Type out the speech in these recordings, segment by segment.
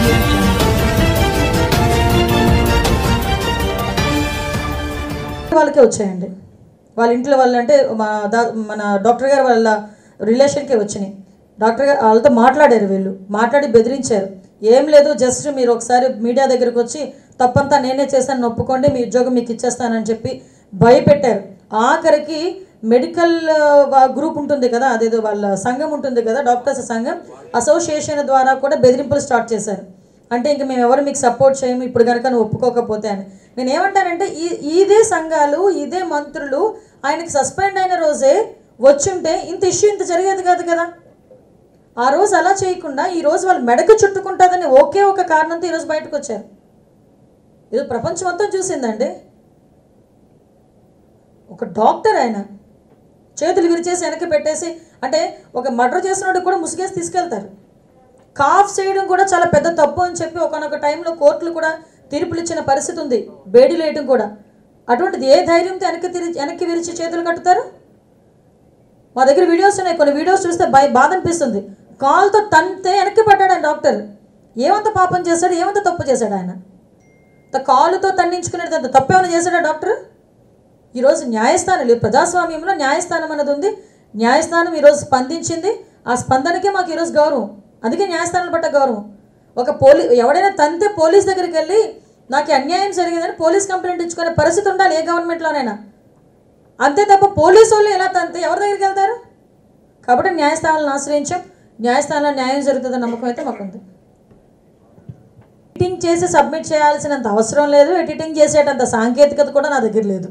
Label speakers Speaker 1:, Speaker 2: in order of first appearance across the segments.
Speaker 1: వాళ్ళకే వచ్చాయండి వాళ్ళ ఇంట్లో వాళ్ళు అంటే మా దా మన డాక్టర్ గారు వాళ్ళ రిలేషన్కే వచ్చినాయి డాక్టర్ గారు వాళ్ళతో మాట్లాడారు వీళ్ళు మాట్లాడి బెదిరించారు ఏం లేదు జస్ట్ మీరు ఒకసారి మీడియా దగ్గరకు వచ్చి తప్పంతా నేనే చేశాను ఒప్పుకోండి మీ ఉద్యోగం మీకు ఇచ్చేస్తానని చెప్పి భయపెట్టారు ఆఖరికి మెడికల్ గ్రూప్ ఉంటుంది కదా అదేదో వాళ్ళ సంఘం ఉంటుంది కదా డాక్టర్స్ సంఘం అసోసియేషన్ ద్వారా కూడా బెదిరింపులు స్టార్ట్ చేశారు అంటే ఇంక మేము ఎవరు మీకు సపోర్ట్ చేయము ఇప్పుడు కనుక నువ్వు ఒప్పుకోకపోతే అని నేను ఏమంటానంటే ఈ ఇదే సంఘాలు ఇదే మంత్రులు ఆయనకి సస్పెండ్ అయిన రోజే వచ్చుంటే ఇంత ఇష్యూ ఇంత జరిగేది కాదు కదా ఆ రోజు అలా చేయకుండా ఈ రోజు వాళ్ళు మెడకు చుట్టుకుంటుందని ఒకే ఒక కారణంతో ఈరోజు బయటకు వచ్చారు ఇది ప్రపంచం మొత్తం చూసిందండి ఒక డాక్టర్ ఆయన చేతులు విరిచేసి వెనక్కి పెట్టేసి అంటే ఒక మర్డర్ చేసినోడు కూడా ముసుగేసి తీసుకెళ్తారు కాఫ్ చేయడం కూడా చాలా పెద్ద తప్పు అని చెప్పి ఒకనొక టైంలో కోర్టులు కూడా తీర్పులు ఇచ్చిన పరిస్థితి ఉంది బేడీ లేయటం కూడా అటువంటిది ఏ ధైర్యంతో వెనక్కి తిరిగి వెనక్కి విరిచి చేతులు కట్టుతారు మా దగ్గర వీడియోస్ ఉన్నాయి కొన్ని వీడియోస్ చూస్తే భయ బాధ అనిపిస్తుంది కాల్తో తంతే వెనక్కి పడ్డాడు ఆయన డాక్టర్ ఏమంత పాపం చేశాడు ఏమంత తప్పు చేశాడు ఆయన త- కాలుతో తండించుకునేది అంత తప్పేమైనా చేశాడా డాక్టర్ ఈరోజు న్యాయస్థానం లేదు ప్రజాస్వామ్యంలో న్యాయస్థానం అన్నది ఉంది న్యాయస్థానం ఈరోజు స్పందించింది ఆ స్పందనకే మాకు ఈరోజు గౌరవం అందుకే న్యాయస్థానం పట్ల గౌరవం ఒక పోలీ ఎవడైనా తంతే పోలీస్ దగ్గరికి వెళ్ళి నాకు ఈ అన్యాయం జరిగిందని పోలీస్ కంప్లైంట్ ఇచ్చుకునే పరిస్థితి ఉండాలి ఏ గవర్నమెంట్లోనైనా అంతే తప్ప పోలీసు వాళ్ళు ఎలా తంతే ఎవరి దగ్గరికి వెళ్తారు కాబట్టి న్యాయస్థానాలను ఆశ్రయించాం న్యాయస్థానంలో న్యాయం జరుగుతుందన్న నమ్మకం అయితే మాకుంది ఎడిటింగ్ చేసి సబ్మిట్ చేయాల్సినంత అవసరం లేదు ఎడిటింగ్ చేసేటంత సాంకేతికత కూడా నా దగ్గర లేదు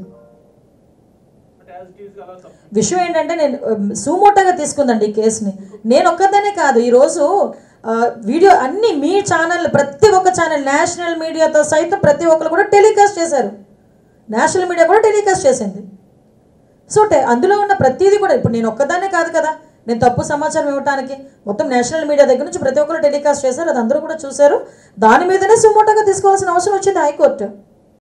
Speaker 1: విషయం ఏంటంటే నేను సూమోటోగా తీసుకుందండి ఈ కేసుని నేను ఒక్కదానే కాదు ఈరోజు ఆ, వీడియో అన్ని మీ ఛానల్ ప్రతి ఒక్క ఛానల్ నేషనల్ మీడియాతో సైతం ప్రతి ఒక్కరు కూడా టెలికాస్ట్ చేశారు నేషనల్ మీడియా కూడా టెలికాస్ట్ చేసింది సో టె- అందులో ఉన్న ప్రతిదీ కూడా ఇప్పుడు నేను ఒక్కదాన్నే కాదు కదా నేను తప్పు సమాచారం ఇవ్వడానికి మొత్తం నేషనల్ మీడియా దగ్గర నుంచి ప్రతి ఒక్కరు టెలికాస్ట్ చేశారు అది అందరూ కూడా చూశారు దాని మీదనే సుమోటోగా తీసుకోవాల్సిన అవసరం వచ్చింది హైకోర్టు